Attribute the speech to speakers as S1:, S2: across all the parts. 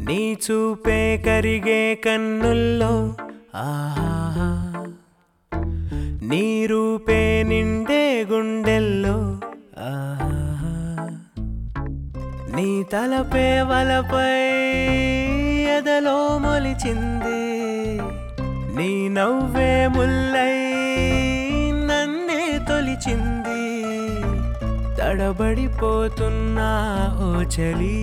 S1: నీ చూపే కరిగే కన్నుల్లో ఆహా నీ రూపే నిండే గుండెల్లో ఆహా నీ తలపే వలపై ఎదలో మొలిచింది నీ నవ్వే ముల్లై నన్నే తొలిచింది తడబడిపోతున్నా ఓ చలి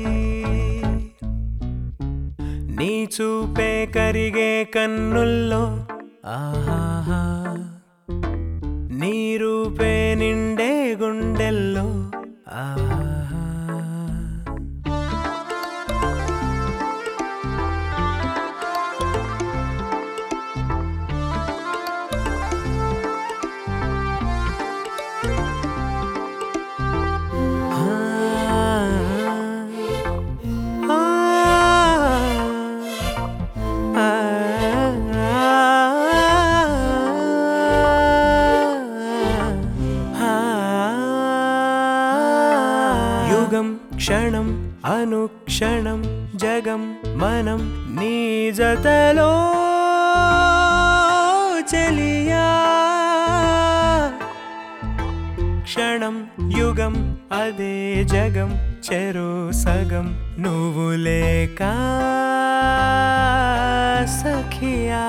S1: నీ చూపే కరిగే కన్నుల్లో ఆహా నీ రూపే నిండే గుండెల్లో ఆహా యుగం క్షణం అనుక్షణం జగం మనం నీ జతలో చెలియా క్షణం యుగం అదే జగం చెరో సగం నువ్వు లేక సఖియా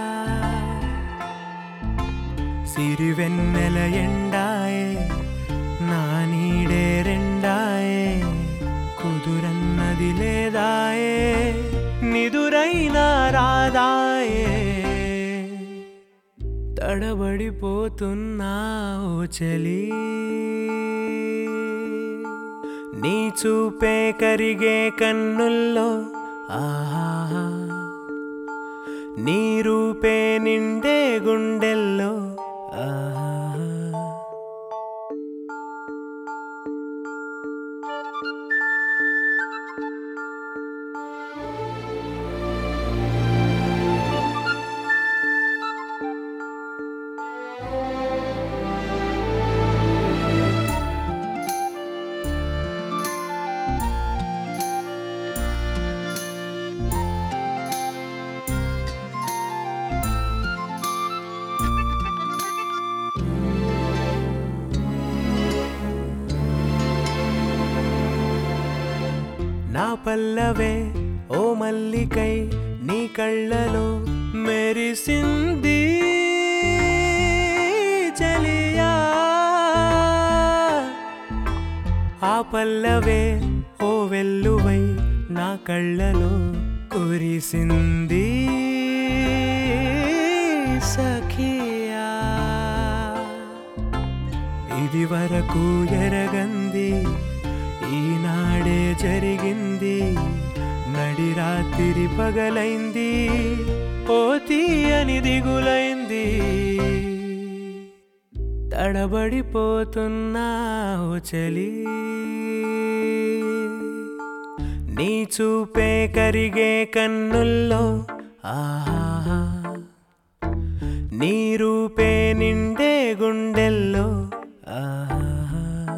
S1: సిరివెన్నెల ఎండాయే నా నీడే రెండాయే కుదురన్నది లేదాయే నిదురైనా రాదాయే తడబడిపోతున్నా ఓ చలి నీ చూపే కరిగే కన్నుల్లో ఆహా నీ రూపే నిండే గుండెల్లో ఆహా నా పల్లవే ఓ మల్లికై నీ కళ్ళలో మెరిసింది చలియా ఆ పల్లవే ఓ వెల్లువై నా కళ్ళలో కురిసింది సఖియా ఇది వరకు ఎరగంది ఈనాడే జరిగింది నడి రాత్రి పగలైంది పోతి అని దిగులైంది తడబడిపోతున్నా ఓ చలి నీ చూపే కరిగే కన్నుల్లో ఆహా నీ రూపే నిండే గుండెల్లో ఆహా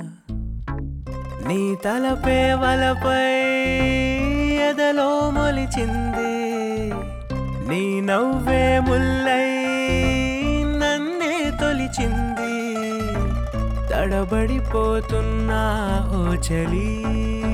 S1: నీ తలపే వలపై ఎదలో మొలిచింది నీ నవ్వే ముల్లై నన్నే తొలిచింది తడబడిపోతున్నా ఓ చలి